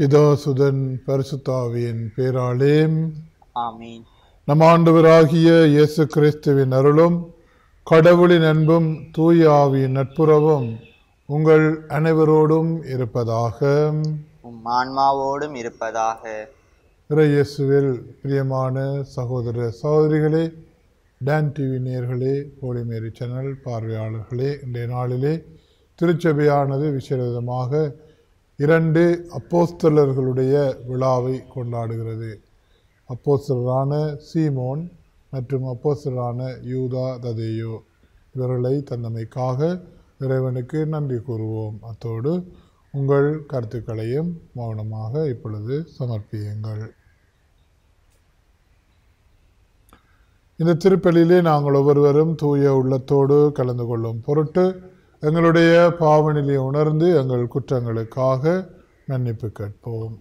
பிதாசுதன் பரிசுத்தாவியின் பேராலே ஆமீன் நம் ஆண்டவராகிய இயேசு கிறிஸ்துவின் அருளும் கடவுளின் அன்பும் தூய ஆவியின் நட்புறவும் உங்கள் அனைவரோடும் இருப்பதாக உம் ஆன்மாவோடும் இருப்பதாக இறையேசுவில் பிரியமான சகோதர சகோதரிகளே டான் டிவி நேயர்களே போலிமேரி சேனல் பார்வையாளர்களே இன்றைய நாளிலே திருச்சபையானது விசேஷமாக இரண்டு அப்போஸ்தலர்களுடைய விழாவை கொண்டாடுகிறது அப்போஸ்தலரான சீமோன் மற்றும் அப்போஸ்தலரான யூதா ததேயோ இவர்களை தந்தமைக்காக இறைவனுக்கு நன்றி கூறுவோம் அத்தோடு உங்கள் கருத்துக்களையும் மௌனமாக இப்பொழுது சமர்ப்பியுங்கள் இந்த திருப்பலியிலே நாங்கள் ஒவ்வொருவரும் தூய உள்ளத்தோடு கலந்து கொள்ளும் பொருட்டு எங்களுடைய பாவநிலையை உணர்ந்து எங்கள் குற்றங்களுக்காக மன்னிப்பு கேட்போம்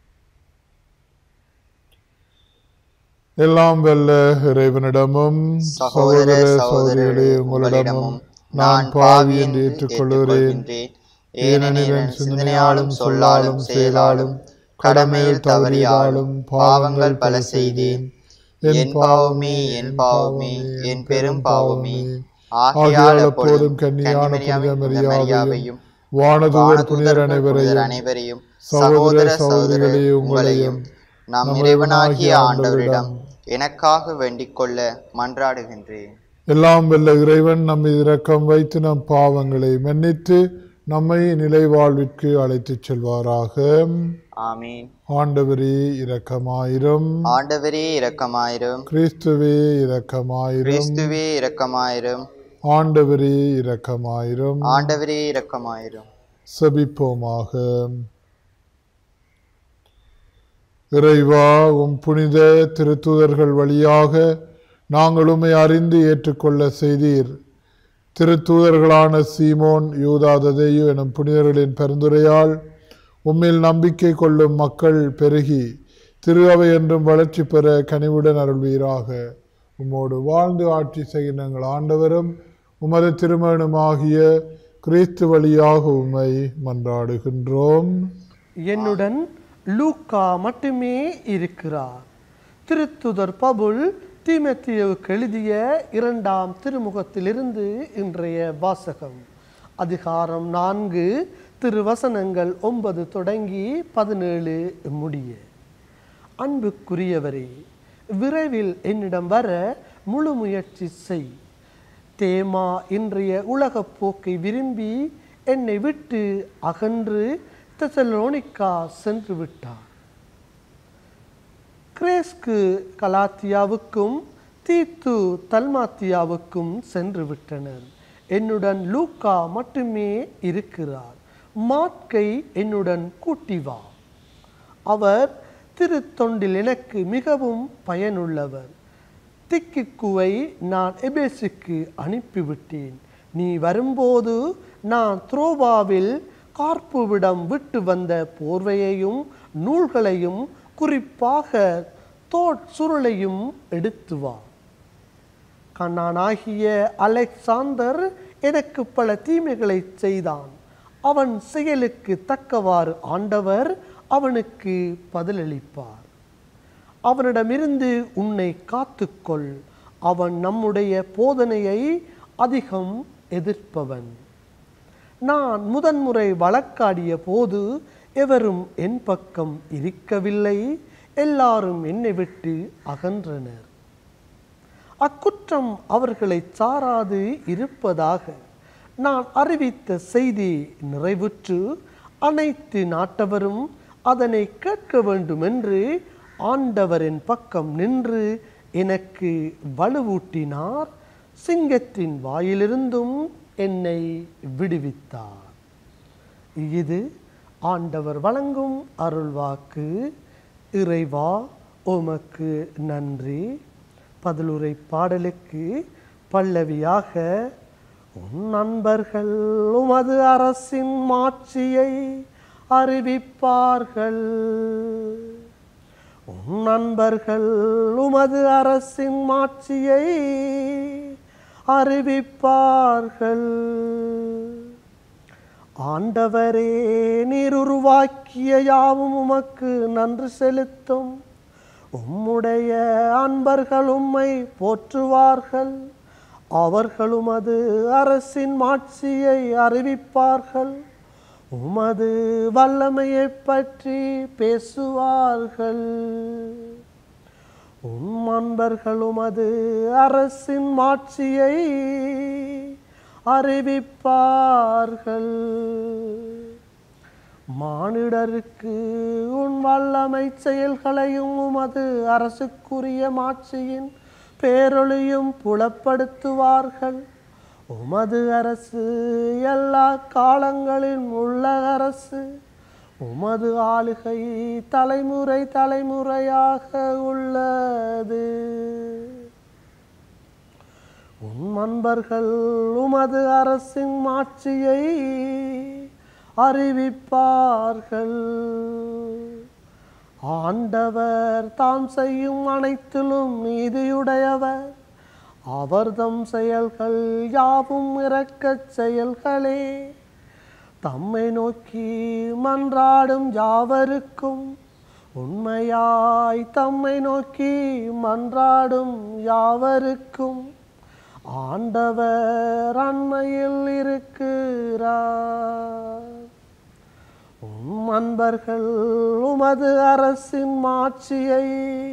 எல்லாம் வெல்ல இறைவனிடமும் சகோதர சகோதரிகளே உங்களிடமும் நான் பாவி என்று ஏற்றுக்கொள்கிறேன் ஏனெனில் என் சிந்தனையாலும் சொல்லாலும் செயலாலும் கடமையில் தவறியாலும் பாவங்கள் பல செய்தேன் என் பாவமே என் பாவமே என் பெரும் பாவமே ஆகையால் அப்பொழுதும் கன்னியான மரியாதையும் வானதூதர் புனிதர் அனைவரையும் அனைவரையும் சகோதர சகோதரிகளே உங்களையும் நம் இறைவனாகிய ஆண்டவரிடம் எனக்காக வேண்டிக் கொள்ள மன்றாடுகின்றேன் எல்லாம் வெல்ல இறைவன் நம்மை இரக்கம் வைத்து நம் பாவங்களை மன்னித்து நம்மை நிலை வாழ்விற்கு அழைத்துச் செல்வாராக ஆமீன் ஆண்டவரே இரக்கமாயிரும் ஆண்டவரே இரக்கமாயிரும் கிறிஸ்துவே இரக்கமாயிரும் கிறிஸ்துவே இரக்கமாயிரும் ஆண்டவரே இரக்கமாயிரும் ஆண்டவரே இரக்கமாயிரும் செபிப்போமாக இறைவா உம் புனித திருத்தூதர்கள் வழியாக நாங்கள் உம்மை அறிந்து ஏற்றுக்கொள்ள செய்தீர் திருத்தூதர்களான சீமோன் யூதாததேயு எனும் புனிதர்களின் பரிந்துரையால் உம்மில் நம்பிக்கை கொள்ளும் மக்கள் பெருகி திரு அவை என்றும் வளர்ச்சி பெற கனிவுடன் அருள்வீராக உம்மோடு வாழ்ந்து ஆட்சி செய்கிற எங்கள் ஆண்டவரும் உமது திருமணமாகிய கிறிஸ்து வழியாக உம்மை மன்றாடுகின்றோம் என்னுடன் லூக்கா மட்டுமே இருக்கிறார் திருத்துதர் பவுல் தீமத்தியவுக்கு எழுதிய இரண்டாம் திருமுகத்திலிருந்து இன்றைய வாசகம் அதிகாரம் நான்கு திருவசனங்கள் ஒன்பது தொடங்கி பதினேழு முடிய அன்புக்குரியவரே விரைவில் என்னிடம் வர முழு முயற்சி செய் தேமா இன்றைய உலகப் போக்கை விரும்பி என்னை விட்டு அகன்று தெசலோனிக்கா சென்று விட்டார் கிரேஸ்கு கலாத்தியாவுக்கும் தீத்து தல்மாத்தியாவுக்கும் சென்று விட்டனர் என்னுடன் லூக்கா மட்டுமே இருக்கிறார் மாட்கை என்னுடன் கூட்டி வா அவர் திருத்தொண்டில் எனக்கு மிகவும் பயனுள்ளவர் திக்கிக்குவை நான் எபேசுக்கு அனுப்பிவிட்டேன் நீ வரும்போது நான் துரோபாவில் கார்ப்புவிடம் விட்டு வந்த போர்வையையும் நூல்களையும் குறிப்பாக தோட் சுருளையும் எடுத்து வா கண்ணானாகிய அலெக்சாந்தர் எனக்கு பல தீமைகளை செய்தான் அவன் செயலுக்கு தக்கவாறு ஆண்டவர் அவனுக்கு பதிலளிப்பார் அவனிடமிருந்து உன்னை காத்துக்கொள் அவன் நம்முடைய போதனையை அதிகம் எதிர்ப்பவன் நான் முதன்முறை வழக்காடிய போது எவரும் என் பக்கம் இருக்கவில்லை எல்லாரும் என்னை விட்டு அகன்றனர் அக்குற்றம் அவர்களை சாராது இருப்பதாக நான் அறிவித்த செய்தி நிறைவுற்று அனைத்து நாட்டவரும் அதனை கேட்க வேண்டுமென்று ஆண்டவரின் பக்கம் நின்று எனக்கு வலுவூட்டினார் சிங்கத்தின் வாயிலிருந்தும் என்னை விடுவித்தார் இது ஆண்டவர் வழங்கும் அருள்வாக்கு இறைவா உமக்கு நன்றி பதிலுரை பாடலுக்கு பல்லவியாக உன் நண்பர்கள் உமது அரசின் மாட்சியை அறிவிப்பார்கள் உன் நண்பர்கள் உமது அரசின் மாட்சியை அறிவிப்பார்கள் ஆண்டவரே நீர் உருவாக்கிய யாவும் உமக்கு நன்றி செலுத்தும் உம்முடைய அன்பர்கள் உம்மை போற்றுவார்கள் அவர்கள் உமது அரசின் மாட்சியை அறிவிப்பார்கள் உமது வல்லமையைப் பற்றி பேசுவார்கள் உம் அன்பர்கள் உமது அரசின் மாட்சியை அறிவிப்பார்கள் மானிடருக்கு உன் வல்லமை செயல்களையும் உமது அரசுக்குரிய மாட்சியின் பேரொளியும் புலப்படுத்துவார்கள் உமது அரசு எல்லா காலங்களின் உள்ள அரசு உமது ஆளுகை தலைமுறை தலைமுறையாக உள்ளது உன் நண்பர்கள் உமது அரசின் மாட்சியை அறிவிப்பார்கள் ஆண்டவர் தாம் செய்யும் அனைத்திலும் நீதியுடையவர் அவர்தம் செயல்கள் யாவும் இரக்கச் செயல்களே தம்மை நோக்கி மன்றாடும் யாவருக்கும் உண்மையாய் தம்மை நோக்கி மன்றாடும் யாவருக்கும் ஆண்டவர் அண்மையில் இருக்கிறார் உம் அன்பர்கள் உமது அரசின் மாட்சியை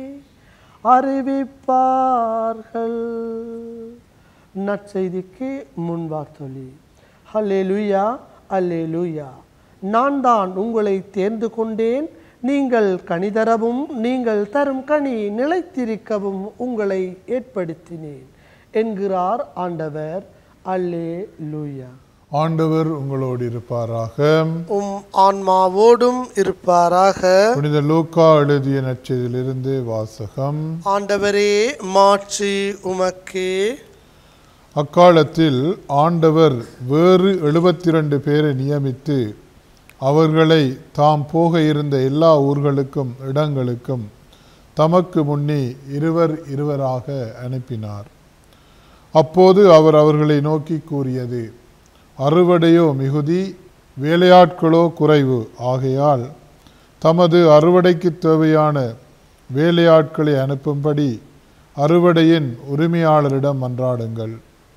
அறிவிப்பார்கள் நற்செய்திக்கு முன்வார்த்தொலி ஹல்லேலூயா அல்லேலூயா நான் தான் உங்களை தேர்ந்து கொண்டேன் நீங்கள் கனிதரவும் நீங்கள் தரும் கனி நிலைத்திருக்கவும் உங்களை ஏற்படுத்தினேன் என்கிறார் ஆண்டவர் அல்லே லூயா ஆண்டவர் உங்களோடு இருப்பாராக உம் ஆன்மாவோடும் இருப்பாராக புனித லூக்கா எழுதிய நற்செய்தியிலிருந்து வாசகம் ஆண்டவரே மாட்சி உமக்கே அக்காலத்தில் ஆண்டவர் வேறு எழுபத்தி ரெண்டு பேரை நியமித்து அவர்களை தாம் போக இருந்த எல்லா ஊர்களுக்கும் இடங்களுக்கும் தமக்கு முன்னே இருவர் இருவராக அனுப்பினார் அப்போது அவர் அவர்களை நோக்கி கூறியது அறுவடையோ மிகுதி வேலையாட்களோ குறைவு ஆகையால் தமது அறுவடைக்கு தேவையான வேலையாட்களை அனுப்பும்படி அறுவடையின் உரிமையாளரிடம் மன்றாடுங்கள்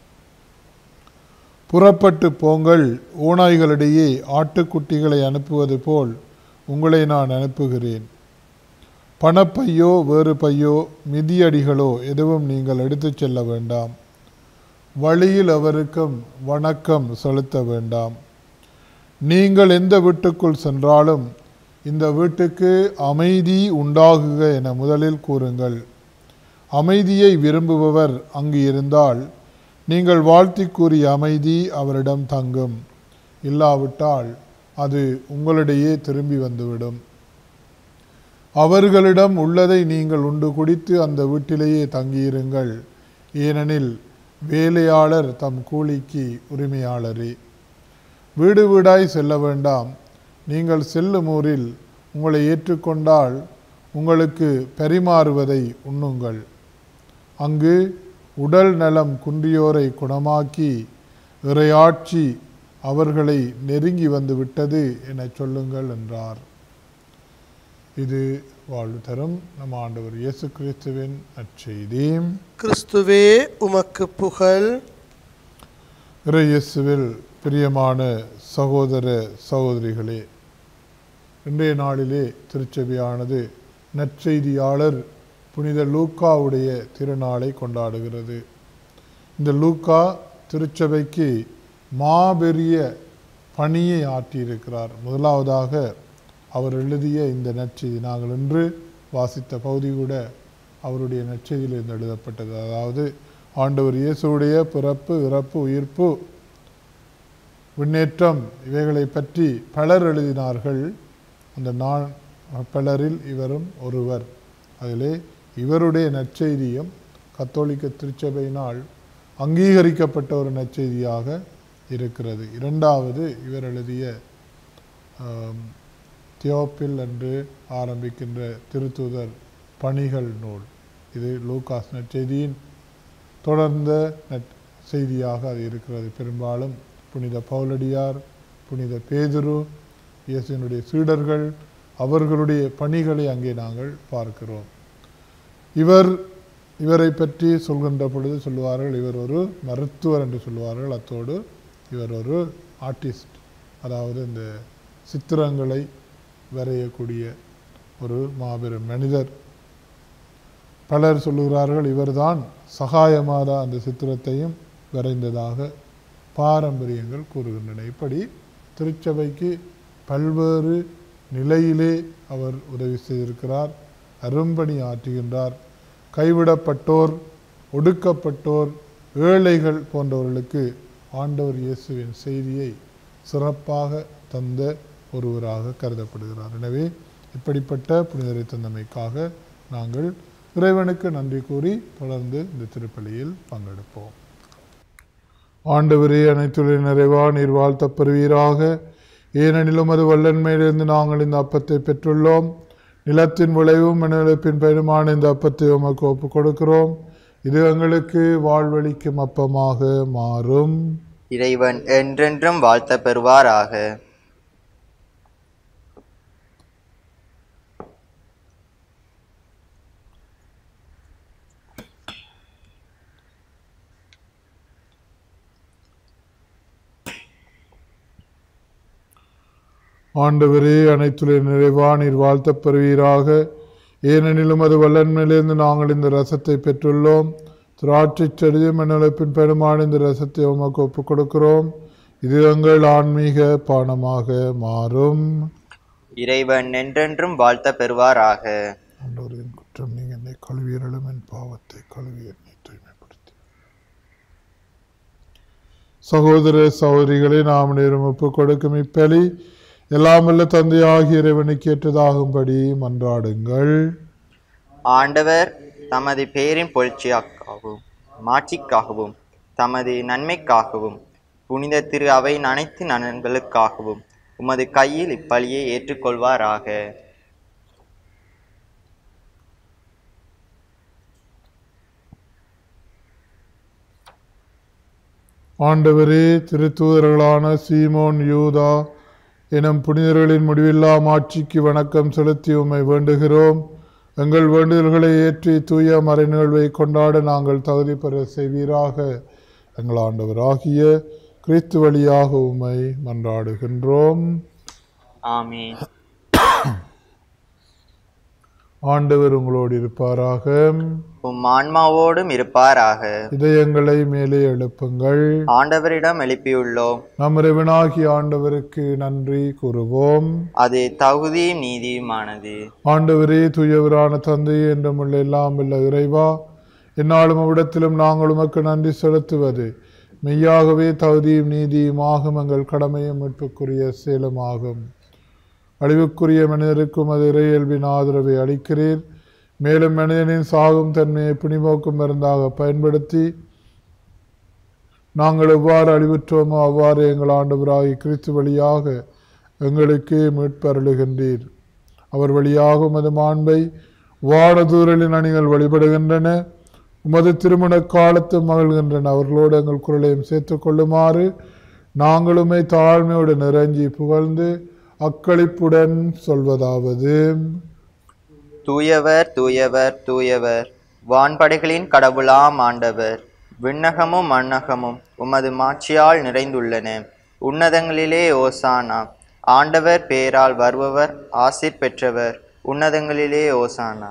புறப்பட்டு போங்கள் ஓநாய்களிடையே ஆட்டுக்குட்டிகளை அனுப்புவது போல் உங்களை நான் அனுப்புகிறேன் பணப்பையோ வேறு பையோ மிதியடிகளோ எதுவும் நீங்கள் எடுத்துச் செல்ல வேண்டாம் வழியில் அவருக்கும் வணக்கம் செலுத்த வேண்டாம் நீங்கள் எந்த வீட்டுக்குள் சென்றாலும் இந்த வீட்டுக்கு அமைதி உண்டாகுக என முதலில் கூறுங்கள் அமைதியை விரும்புபவர் அங்கு இருந்தால் நீங்கள் வாழ்த்தி கூறிய அமைதி அவரிடம் தங்கும் இல்லாவிட்டால் அது உங்களிடையே திரும்பி வந்துவிடும் அவர்களிடம் உள்ளதை நீங்கள் உண்டு குடித்து அந்த வீட்டிலேயே தங்கியிருங்கள் ஏனெனில் வேலையாளர் தம் கூலிக்கு உரிமையாளரே வீடு வீடாய் செல்ல வேண்டாம் நீங்கள் செல்லும் ஊரில் உங்களை ஏற்றுக்கொண்டால் உங்களுக்கு பரிமாறுவதை உண்ணுங்கள் அங்கு உடல் நலம் குன்றியோரை குணமாக்கி இறையாட்சி அவர்களை நெருங்கி வந்து விட்டது என சொல்லுங்கள் என்றார் இது வாழ்வு தரும் நம் ஆண்டவர் இயேசு கிறிஸ்துவின் நற்செய்தி கிறிஸ்துவே உமக்கு புகழ் இறை இயேசுவில் பிரியமான சகோதர சகோதரிகளே இன்றைய நாளிலே திருச்சபையானது நற்செய்தியாளர் புனித லூக்காவுடைய திருநாளை கொண்டாடுகிறது இந்த லூக்கா திருச்சபைக்கு மாபெரிய பணியை ஆற்றியிருக்கிறார் முதலாவதாக அவர் எழுதிய இந்த நற்செய்தி நாங்கள் இன்று வாசித்த பகுதி கூட அவருடைய நற்செய்தியிலிருந்து எழுதப்பட்டது அதாவது ஆண்டவர் இயேசுவுடைய பிறப்பு இறப்பு உயிர்ப்பு விண்ணேற்றம் இவைகளை பற்றி பலர் எழுதினார்கள் அந்த நான் பலரில் இவரும் ஒருவர் அதிலே இவருடைய நற்செய்தியும் கத்தோலிக்க திருச்சபையினால் அங்கீகரிக்கப்பட்ட ஒரு நற்செய்தியாக இருக்கிறது இரண்டாவது இவர் எழுதிய ஆம், தியோப்பில் என்று ஆரம்பிக்கின்ற திருத்தூதர் பணிகள் நூல் இது லூகாஸ் நற்செய்தியின் தொடர்ந்த நற் செய்தியாக அது இருக்கிறது பெரும்பாலும் புனித பவுலடியார் புனித பேதுரு இயேசுவினுடைய சீடர்கள் அவர்களுடைய பணிகளை அங்கே நாங்கள் பார்க்கிறோம் இவர் இவரை பற்றி சொல்கின்ற பொழுது சொல்லுவார்கள் இவர் ஒரு மருத்துவர் என்று சொல்லுவார்கள் அத்தோடு இவர் ஒரு ஆர்டிஸ்ட் அதாவது இந்த சித்திரங்களை வரையக்கூடிய ஒரு மாபெரும் மனிதர் பலர் சொல்லுகிறார்கள் இவர்தான் சகாயமாதா அந்த சித்திரத்தையும் வரைந்ததாக பாரம்பரியங்கள் கூறுகின்றன இப்படி திருச்சபைக்கு பல்வேறு நிலையிலே அவர் உதவி செய்திருக்கிறார் அரும்பணி ஆற்றுகின்றார் கைவிடப்பட்டோர் ஒடுக்கப்பட்டோர் ஏழைகள் போன்றவர்களுக்கு ஆண்டவர் இயேசுவின் செய்தியை சிறப்பாக தந்த ஒருவராக கருதப்படுகிறார் எனவே இப்படிப்பட்ட புனிதரை தந்தமைக்காக நாங்கள் இறைவனுக்கு நன்றி கூறி தொடர்ந்து இந்த திருப்பலியில் பங்கெடுப்போம் ஆண்டவரே அனைத்துடைய நிறைவா நீர் வாழ்த்தப் பெறுவீராக ஏனெனிலும் அது வல்லன்மையிலிருந்து நாங்கள் இந்த அப்பத்தை பெற்றுள்ளோம் நிலத்தின் விளைவும் மனிதப்பின் பெருமான இந்த அப்பத்தை உமக்கு ஒப்புக் கொடுக்கிறோம் இது எங்களுக்கு வாழ்வளிக்கும் அப்பமாக மாறும் இறைவன் என்றென்றும் வாழ்த்த பெறுவாராக ஆண்டவரே அனைத்துடைய நிறைவா நீர் வாழ்த்தப் பெறுவீராக ஏனெனிலும் அது வல்லன்மையிலிருந்து நாங்கள் இந்த ரசத்தை பெற்றுள்ளோம் திராட்சை செடியும் மண்ணிழப்பின் பெருமான இந்த ரசத்தை உமக்கு ஒப்புக் கொடுக்கிறோம் இது எங்கள் ஆன்மீக பானமாக மாறும் இறைவன் என்றென்றும் வாழ்த்த பெறுவாராக ஆண்டவரின் குற்றம் நீங்க என்னை கழுவியறலும் என் பாவத்தை கழுவி என்னை தூய்மைப்படுத்தி சகோதர சகோதரிகளை நாம் நேரும் ஒப்புக் கொடுக்கும் இப்பலி எல்லாம் வல்ல தந்தையாகிய இறைவனுக்கு ஏற்றதாகும்படி மன்றாடுங்கள் ஆண்டவர் தமது பேரின் புகழ்ச்சியாகவும் மாட்சிக்காகவும் தமது நன்மைக்காகவும் புனித திரு அவையின் அனைத்து நலன்களுக்காகவும் உமது கையில் இப்பலியை ஏற்றுக்கொள்வாராக ஆண்டவரே திருத்தூதர்களான சீமோன் யூதா எனும் புனிதர்களின் முடிவில்லா மாட்சிக்கு வணக்கம் செலுத்தி உம்மை வேண்டுகிறோம் எங்கள் வேண்டுதல்களை ஏற்றி தூய மறைநிகழ்வை கொண்டாட நாங்கள் தகுதி பெற செய்வீராக எங்கள் ஆண்டவராகிய கிறிஸ்து வழியாக உம்மை மன்றாடுகின்றோம் ஆமீன் ஆண்டவர் உங்களோடு இருப்பாராக உம் ஆன்மாவோடும் இருப்பாராக இதயங்களை மேலே எழுப்புங்கள் ஆண்டவரிடம் எழுப்பியுள்ளோம் நம் இறைவனாகிய ஆண்டவருக்கு நன்றி கூறுவோம் அது தகுதியும் நீதியுமானது ஆண்டவரே தூயவரான தந்தையே என்றுமுள்ள எல்லாம் உள்ள இறைவா என்னாலும் அவ்விடத்திலும் நாங்கள் உமக்கு நன்றி செலுத்துவது மெய்யாகவே தகுதியும் நீதியுமாகும் எங்கள் கடமையும் மீட்புக்குரிய செயலுமாகும் அழிவுக்குரிய மனிதருக்கும் அது இறையல்பின் ஆதரவை அளிக்கிறீர் மேலும் மனிதனின் சாகும் தன்மையை பிணிமோக்கும் மருந்தாக பயன்படுத்தி நாங்கள் எவ்வாறு அழிவுற்றோமோ அவ்வாறு எங்கள் ஆண்டவராகி கிறிஸ்து வழியாக எங்களுக்கு மீட்பருளுகின்றீர் அவர் வழியாக உமது மாண்பை வானதூரலின் அணிகள் வழிபடுகின்றன உமது திருமண காலத்து மகிழ்கின்றன அவர்களோடு எங்கள் குரலையும் சேர்த்துக் கொள்ளுமாறு நாங்களுமே தாழ்மையோடு நிறைஞ்சி புகழ்ந்து அக்களிப்புடன் சொல்வதாவது தூயவர் தூயவர் தூயவர் வான்படைகளின் கடவுளாம் ஆண்டவர் விண்ணகமும் மண்ணகமும் உமது மாட்சியால் நிறைந்துள்ளன உன்னதங்களிலே ஓசானா ஆண்டவர் பேரால் வருபவர் ஆசிர் பெற்றவர் உன்னதங்களிலே ஓசானா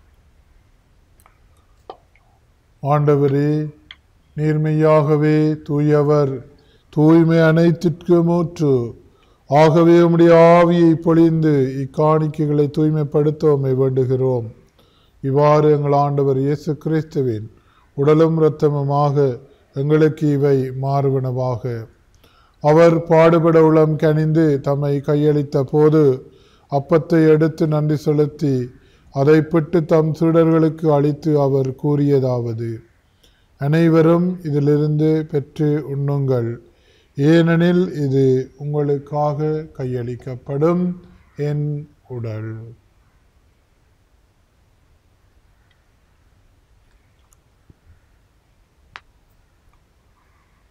ஆண்டவரே நீர்மையாகவே தூயவர் தூய்மை அனைத்திற்கும் ஊற்று ஆகவே உம்முடைய ஆவியை பொழிந்து இக்காணிக்கைகளை தூய்மைப்படுத்த உம்மை வேண்டுகிறோம் இவ்வாறு எங்கள் ஆண்டவர் இயேசு கிறிஸ்துவின் உடலும் இரத்தமுமாக எங்களுக்கு இவை மாறுவனவாக அவர் பாடுபட உளம் கனிந்து தம்மை கையளித்த போது அப்பத்தை எடுத்து நன்றி செலுத்தி அதை பிட்டு தம் சீடர்களுக்கு அளித்து அவர் கூறியதாவது அனைவரும் இதிலிருந்து பெற்று உண்ணுங்கள் ஏனெனில் இது உங்களுக்காக கையளிக்கப்படும் என் உடல்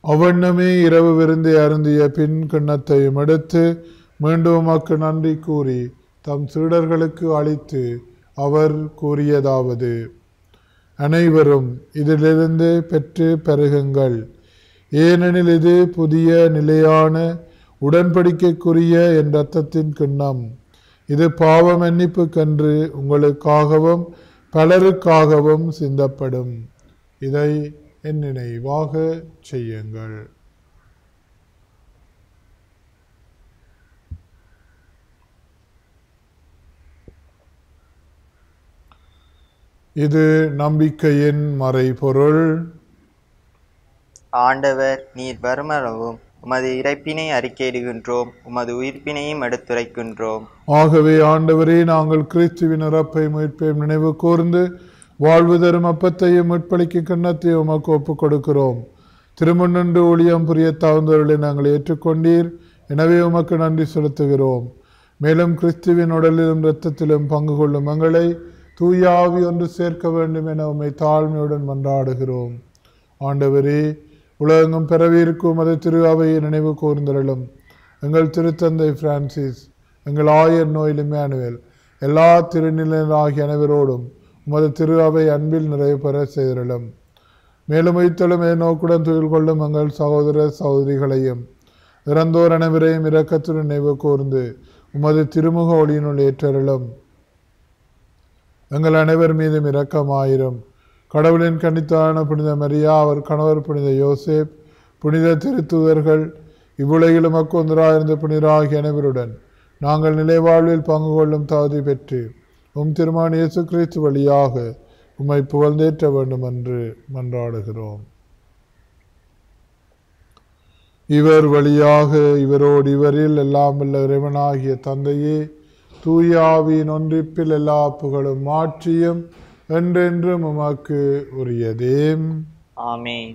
அவ்வண்ணமே இரவு விருந்தை அருந்திய பின் கிண்ணத்தையும் எடுத்து மீண்டும் உமக்கு நன்றி கூறி தம் சீடர்களுக்கு அளித்து அவர் கூறியதாவது அனைவரும் இதிலிருந்து பெற்று பெருகுங்கள் ஏனெனில் இது புதிய நிலையான உடன்படிக்கைக்குரிய என் இரத்தத்தின் கிண்ணம் இது பாவ மன்னிப்புக்கன்று உங்களுக்காகவும் பலருக்காகவும் சிந்தப்படும் இதை என் நினைவாக செய்யுங்கள் இது நம்பிக்கையின் மறைபொருள் ஆண்டவர் நீர் வருமளவும் உமது இறைப்பினை அறிக்கையிடுகின்றோம் உமது உயிர்ப்பினையும் எடுத்துரைக்கின்றோம் ஆகவே ஆண்டவரே நாங்கள் கிறிஸ்துவின் இறப்பை மீட்பையும் நினைவு கூர்ந்து வாழ்வு தரும் அப்பத்தையும் மீட்பளிக்கும் கிண்ணத்தையும் உமக்கு ஒப்புக் கொடுக்கிறோம் திருமணன்று ஊழியம் புரிய தகுந்தவர்களை நாங்கள் ஏற்றுக்கொண்டீர் எனவே உமக்கு நன்றி செலுத்துகிறோம் மேலும் கிறிஸ்துவின் உடலிலும் இரத்தத்திலும் பங்கு கொள்ளும் எங்களை தூயாவி ஒன்று சேர்க்க வேண்டும் என உம்மை தாழ்மையுடன் மன்றாடுகிறோம் ஆண்டவரே உலகெங்கும் பிறவியிருக்கும் அது திரு அவையை நினைவு கூர்ந்தருளும் எங்கள் திருத்தந்தை பிரான்சிஸ் எங்கள் ஆயர் நோயில் இம்மானுவேல் எல்லா திருநிலையராகிய அனைவரோடும் உமது திரு அவை அன்பில் நிறைவு பெற செய்திருளும் மேலும் வைத்தலும் நோக்குடன் துயில் கொள்ளும் எங்கள் சகோதர சகோதரிகளையும் இறந்தோர் அனைவரையும் இரக்கத்துடன் நினைவு கூர்ந்து உமது திருமுக ஒளியினுள் ஏற்றருளும் எங்கள் அனைவர் மீதும் இரக்கமாயிரும் கடவுளின் கன்னித்தான புனித மரியா அவர் கணவர் புனித யோசேப் புனித திருத்துதர்கள் இவ்வுலகிலும் அக்கொந்தராயிருந்த புனிதராகிய அனைவருடன் நாங்கள் நிலைவாழ்வில் பங்கு கொள்ளும் தகுதி பெற்று உம் திருமான் இயேசு கிறிஸ்து வழியாக உம்மை புகழ்ந்தேற்ற வேண்டும் என்று மன்றாடுகிறோம் இவர் வழியாக இவரோடு இவரில் எல்லாம் வல்ல இறைவனாகிய தந்தையே தூய ஆவியின் ஒன்றிப்பில் எல்லா புகழும் மாற்றியும் என்றென்றும் உமக்கு உரியதே ஆமென்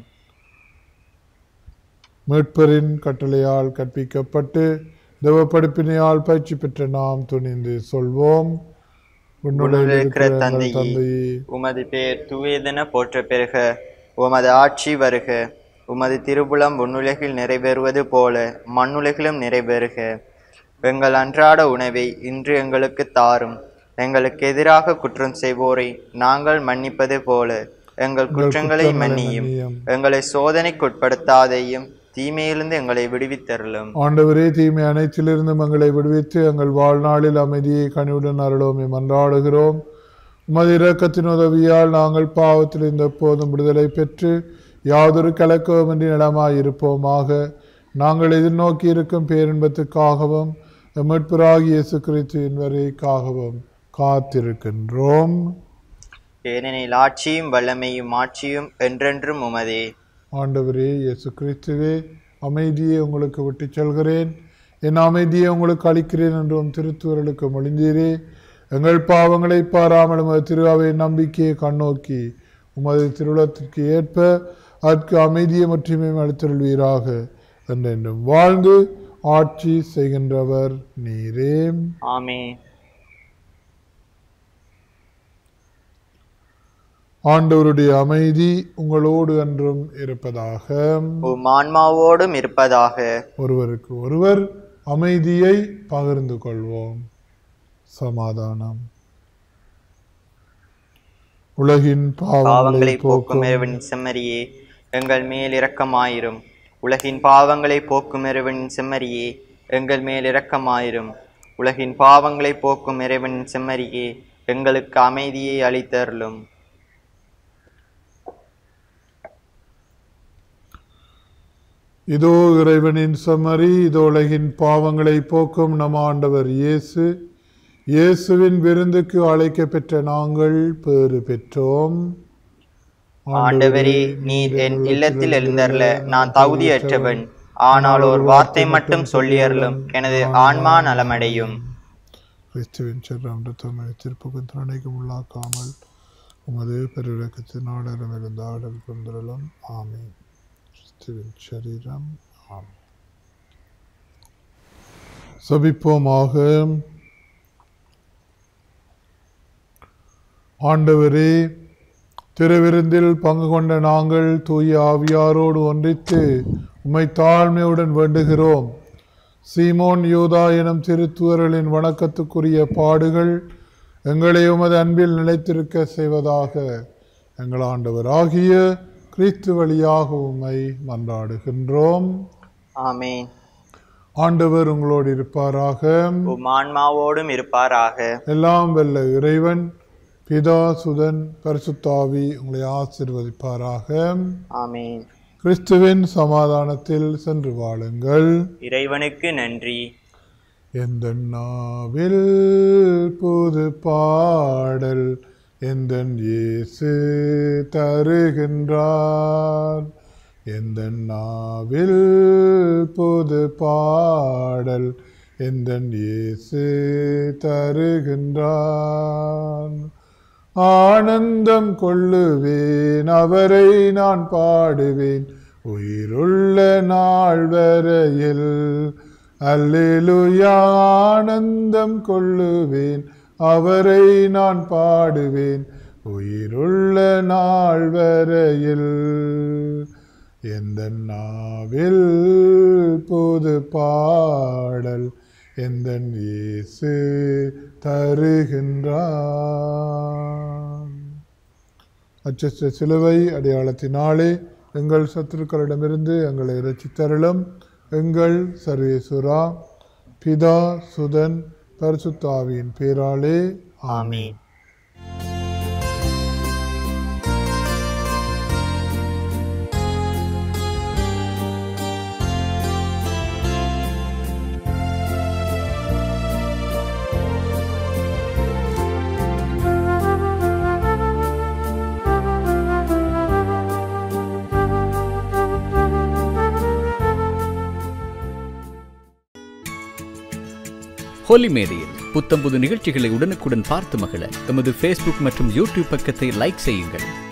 மீட்பரின் கட்டளையால் கற்பிக்கப்பட்டு தேவப்படுப்பினையால் பயிற்சி பெற்ற நாம் துணிந்து சொல்வோம் உன்னுடைய இருக்கிற எங்கள் தந்தையே தந்தையே உமது பேர் தூயதென போற்ற பெறுக உமது ஆட்சி வருக உமது திருப்புலம் உன்னுலகில் நிறைவேறுவது போல மண்ணுலகிலும் நிறைவேறுக எங்கள் அன்றாட உணவை இன்று எங்களுக்கு தாரும் எங்களுக்கு எதிராக குற்றம் செய்வோரை நாங்கள் மன்னிப்பது போல எங்கள் குற்றங்களை மன்னியும் எங்களை சோதனைக்குட்படுத்தாதையும் தீமையிலிருந்து எங்களை விடுவித்தருளும் ஆண்டவரே தீமை அனைத்திலிருந்து எங்களை விடுவித்து எங்கள் வாழ்நாளில் அமைதியை கனிவுடன் அருளோமே மன்றாடுகிறோம் உமது இரக்கத்தின் உதவியால் நாங்கள் பாவத்தில் இந்த போதும் விடுதலை பெற்று யாதொரு கலக்கமின்றி நலமாய் இருப்போமாக நாங்கள் எதிர்நோக்கி இருக்கும் பேரின்பத்துக்காகவும் மீட்பராகி இயேசு கிறிஸ்துவின் வரைக்காகவும் காத்திருக்கின்றோம் ஏனெனில் ஆட்சியும் வல்லமையும் ஆட்சியும் என்றென்றும் உமதே ஆண்டவரே இயேசு கிறிஸ்துவே அமைதியை உங்களுக்கு விட்டுச் செல்கிறேன் என் அமைதியை உங்களுக்கு அளிக்கிறேன் என்றும் திருத்துவர்களுக்கு மொழிந்தீரே எங்கள் பாவங்களை பாராமல் உமது திருவாவை நம்பிக்கையை கண்ணோக்கி உமது திருவுளத்திற்கு ஏற்ப அதற்கு அமைதியை மட்டுமே அளித்தருள்வீராக என்றென்றும் வாழ்ந்து ஆட்சி செய்கின்றவர் நீரே ஆமென் ஆண்டவருடைய அமைதி உங்களோடு என்றும் இருப்பதாக உம் ஆன்மாவோடும் இருப்பதாக ஒருவருக்கு ஒருவர் அமைதியை பகிர்ந்து கொள்வோம் சமாதானம் உலகின் பாவங்களை பாவங்களை போக்கும் போக்கும் இறைவன் செம்மறியே எங்கள் மேல் இரக்கமாயிரும் உலகின் பாவங்களை போக்கும் இறைவன் செம்மறியே எங்கள் மேல் இரக்கமாயிரும் உலகின் பாவங்களை போக்கும் இறைவன் செம்மறியே எங்களுக்கு அமைதியை அளித்தருளும் இதோ இறைவனின் சமரி இதோ உலகின் பாவங்களை போக்கும் நம் ஆண்டவர் இயேசு இயேசுவின் விருந்துக்கு அழைக்கப்பெற்ற நாங்கள் பேறு பெற்றோம் ஆண்டவரே நீர் என் இல்லத்தில் எழுந்தருள நான் தகுதியற்றவன் ஆனால் ஒரு வார்த்தை மட்டும் சொல்லியருளும் எனது ஆன்மா நலமடையும் கிறிஸ்துவின் செல்லம் தமிழ் திருப்புக்கு துணைக்கும் உள்ளாக்காமல் உமது பெருவிளக்கத்தின் ஆடரம் இருந்த ஆடல் கொண்டலும் ஆமென் கிறிஸ்துவின் சரீரம் ஆமென் சபிப்போமாக ஆண்டவரே திருவிருந்தில் பங்கு கொண்ட நாங்கள் தூய ஆவியாரோடு ஒன்றித்து உம்மை தாழ்மையுடன் வேண்டுகிறோம் சீமோன் யூதா எனும் திருத்துவர்களின் வணக்கத்துக்குரிய பாடுகள் எங்களை உமது அன்பில் நிலைத்திருக்க செய்வதாக எங்கள் ஆண்டவராகிய கிறிஸ்து வழியாக உம்மை மன்றாடுகின்றோம் ஆமேன் ஆண்டவர் உங்களோடு இருப்பாராக உம் ஆன்மாவோடும் இருப்பாராக எல்லாம் வெல்ல இறைவன் பிதா சுதன் பரிசுத்தாவி உங்களை ஆசீர்வதிப்பாராக ஆமேன் கிறிஸ்துவின் சமாதானத்தில் சென்று வாழுங்கள் இறைவனுக்கு நன்றி எந்த நாவில் புது பாடல் எந்த இயேசு தருகின்றார் எந்த நாவில் புது பாடல் எந்த இயேசு தருகின்றார் ஆனந்தம் கொள்ளுவேன் அவரை நான் பாடுவேன் உயிருள்ள நாள் வரையில் அல்லேலூயா ஆனந்தம் கொள்ளுவேன் அவரை நான் பாடுவேன் உயிருள்ள நாள் வரையில் எந்த நாவில் புது பாடல் எந்த இயேசு தருகின்றான் அச்சஸ்ட சிலுவை அடையாளத்தினாலே எங்கள் சத்துருக்களிடமிருந்து எங்களை இரட்சித்தருளும் எங்கள் சர்வேசுரா பிதா சுதன் பரிசுத்தாவியின் பேராலே ஆமீன் ஹோலி மேடையில் புத்தம்புது நிகழ்ச்சிகளை உடனுக்குடன் பார்த்து மகிழ எமது ஃபேஸ்புக் மற்றும் யூடியூப் பக்கத்தை லைக் செய்யுங்கள்